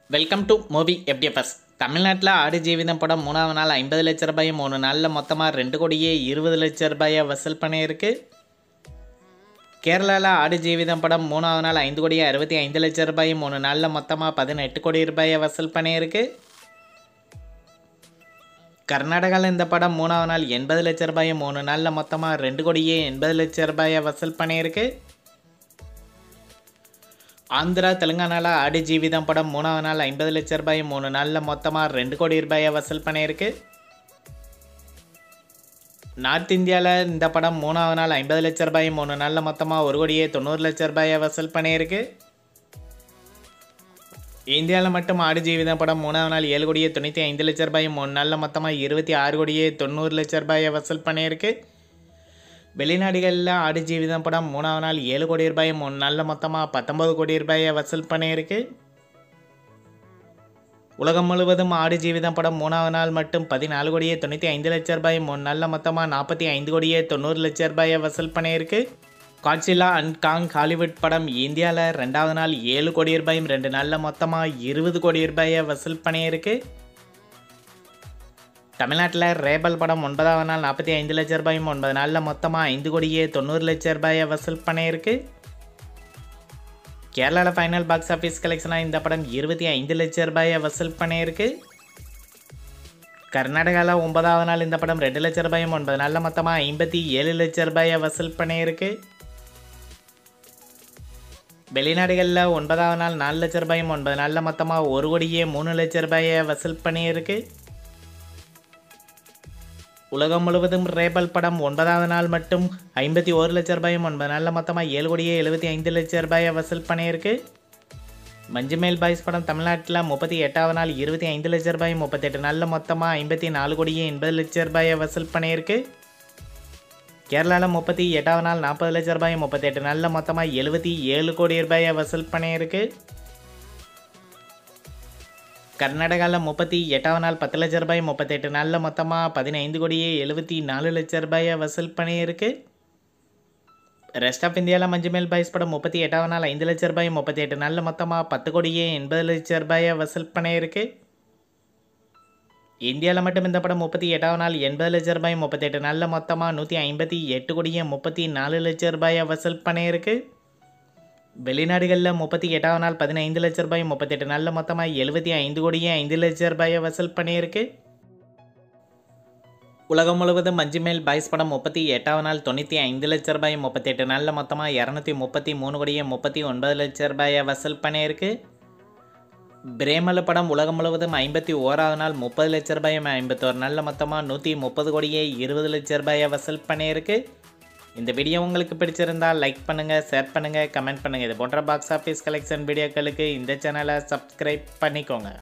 welcome to movie FDFS தமிழ்நாட்டில் ஆடு ஜீவிதம் படம் மூணாவது நாள் ஐம்பது லட்ச ரூபாயை மூணு நாளில் மொத்தமாக ரெண்டு கோடியே இருபது லட்ச ரூபாயை வசூல் பண்ணியிருக்கு கேரளாவில் ஆடு ஜீவிதம் படம் மூணாவது நாள் ஐந்து கோடியே அறுபத்தி ஐந்து லட்ச ரூபாயை மூணு நாளில் மொத்தமாக பதினெட்டு கோடி ரூபாயை வசூல் பண்ணியிருக்கு கர்நாடகாவில் இந்த படம் மூணாவது நாள் எண்பது லட்ச ரூபாயை மூணு நாளில் மொத்தமாக ரெண்டு கோடியே எண்பது லட்ச ரூபாயை வசூல் பண்ணியிருக்கு ஆந்திரா தெலுங்கானாவில் ஆடு ஜீவிதம் படம் மூணாவது நாள் ஐம்பது லட்ச ரூபாய் மூணு நாளில் மொத்தமாக ரெண்டு கோடி ரூபாயை வசூல் பண்ணியிருக்கு நார்த் இந்தியாவில் இந்த படம் மூணாவது நாள் ஐம்பது லட்ச ரூபாய் மூணு நாளில் மொத்தமாக ஒரு கோடியே தொண்ணூறு லட்ச ரூபாயை வசூல் பண்ணியிருக்கு இந்தியாவில் மட்டும் ஆடு ஜீவிதம் படம் மூணாவது நாள் ஏழு கோடியே தொண்ணூற்றி ஐந்து லட்ச ரூபாய் மூணு நாளில் மொத்தமாக இருபத்தி ஆறு கோடியே தொண்ணூறு லட்ச ரூபாயை வசூல் பண்ணியிருக்கு வெளிநாடுகளில் ஆடு ஜீவிதம் படம் மூணாவது நாள் ஏழு கோடி ரூபாய் மூணு நாளில் மொத்தமாக பத்தொம்பது கோடி ரூபாயை வசூல் பண்ணியிருக்கு உலகம் முழுவதும் ஆடு ஜீவிதம் படம் மூணாவது நாள் மட்டும் பதினாலு கோடியே தொண்ணூற்றி ஐந்து லட்ச ரூபாய் மூணு நாளில் மொத்தமாக நாற்பத்தி ஐந்து கோடியே தொண்ணூறு லட்ச ரூபாயை வசூல் பண்ணியிருக்கு காட்சிலா அண்ட் காங் ஹாலிவுட் படம் இந்தியாவில் ரெண்டாவது நாள் ஏழு கோடி ரூபாயும் ரெண்டு நாளில் மொத்தமாக இருபது கோடி ரூபாயை வசூல் பண்ணியிருக்கு தமிழ்நாட்டில் ரேபல் படம் ஒன்பதாவது நாள் நாற்பத்தி ஐந்து லட்ச ரூபாயும் ஒன்பது நாளில் மொத்தமாக ஐந்து கோடியே தொண்ணூறு லட்ச ரூபாயை வசூல் பண்ணியிருக்கு கேரளாவில் ஃபைனல் பாக்ஸ் ஆஃபீஸ் கலெக்ஷனாக இந்த படம் இருபத்தி ஐந்து லட்ச ரூபாயை வசூல் பண்ணியிருக்கு கர்நாடகாவில் ஒன்பதாவது நாள் இந்த படம் ரெண்டு லட்ச ரூபாயும் ஒன்பது நாளில் மொத்தமாக ஐம்பத்தி ஏழு லட்ச ரூபாயை வசூல் பண்ணியிருக்கு வெளிநாடுகளில் ஒன்பதாவது நாள் நாலு லட்ச ரூபாயும் ஒன்பது நாளில் மொத்தமாக ஒரு கோடியே மூணு லட்ச ரூபாயை வசூல் பண்ணியிருக்கு உலகம் முழுவதும் ரேபல் படம் ஒன்பதாவது நாள் மட்டும் ஐம்பத்தி ஒரு லட்ச ரூபாயும் ஒன்பது நாளில் மொத்தமாக ஏழு கோடியே எழுபத்தி ஐந்து லட்ச ரூபாயை வசூல் பண்ணியிருக்கு மஞ்சுமேல் பாய்ஸ் படம் தமிழ்நாட்டில் முப்பத்தி எட்டாவது நாள் இருபத்தி ஐந்து லட்ச ரூபாயும் முப்பத்தெட்டு நாளில் மொத்தமாக ஐம்பத்தி நாலு கோடியே எண்பது லட்ச ரூபாயை வசூல் பண்ணியிருக்கு கேரளாவில் முப்பத்தி எட்டாவது நாள் நாற்பது லட்ச ரூபாயும் முப்பத்தெட்டு நாளில் மொத்தமாக எழுபத்தி ஏழு கோடி ரூபாயை வசூல் பண்ணியிருக்கு கர்நாடகாவில் முப்பத்தி எட்டாவது நாள் பத்து லட்ச ரூபாய் முப்பத்தெட்டு நாளில் மொத்தமாக பதினைந்து கோடியே எழுபத்தி நாலு லட்ச ரூபாயை வசூல் பண்ணியிருக்கு ரெஸ்ட் ஆஃப் இந்தியாவில் மஞ்சுமேல் பாய்ஸ் படம் முப்பத்தி எட்டாவது நாள் ஐந்து லட்ச ரூபாய் முப்பத்தி எட்டு நாளில் மொத்தமாக பத்து கோடியே எண்பது லட்ச ரூபாயை வசூல் பண்ணியிருக்கு இந்தியாவில் மட்டும் இந்த படம் முப்பத்தி எட்டாவது நாள் எண்பது லட்ச ரூபாய் முப்பத்தெட்டு நாளில் மொத்தமாக நூற்றி ஐம்பத்தி எட்டு கோடியே முப்பத்தி நாலு லட்ச ரூபாயை வசூல் பண்ணியிருக்கு வெளிநாடுகளில் முப்பத்தி எட்டாவது நாள் பதினைந்து லட்ச ரூபாய் முப்பத்தெட்டு நாளில் மொத்தமாக எழுபத்தி ஐந்து கோடியே ஐந்து லட்ச ரூபாயை வசூல் பண்ணியிருக்கு உலகம் முழுவதும் மஞ்சுமேல் பாய்ஸ் படம் முப்பத்தி எட்டாவது நாள் தொண்ணூற்றி ஐந்து லட்ச ரூபாய் முப்பத்தெட்டு நாளில் மொத்தமாக இரநூத்தி முப்பத்தி மூணு கோடியே முப்பத்தி ஒன்பது லட்ச ரூபாயை வசூல் பண்ணியிருக்கு பிரேமல படம் உலகம் முழுவதும் ஐம்பத்தி ஓராவது நாள் முப்பது லட்ச ரூபாய் ஐம்பத்தோரு நாளில் மொத்தமாக நூற்றி முப்பது கோடியே இருபது லட்ச ரூபாயை வசூல் பண்ணியிருக்கு இந்த வீடியோ உங்களுக்கு பிடிச்சிருந்தால் லைக் பண்ணுங்கள் ஷேர் பண்ணுங்கள் கமெண்ட் பண்ணுங்கள் இது போன்ற பாக்ஸ் ஆஃபீஸ் கலெக்ஷன் வீடியோக்களுக்கு இந்த சேனலை சப்ஸ்கிரைப் பண்ணிக்கோங்க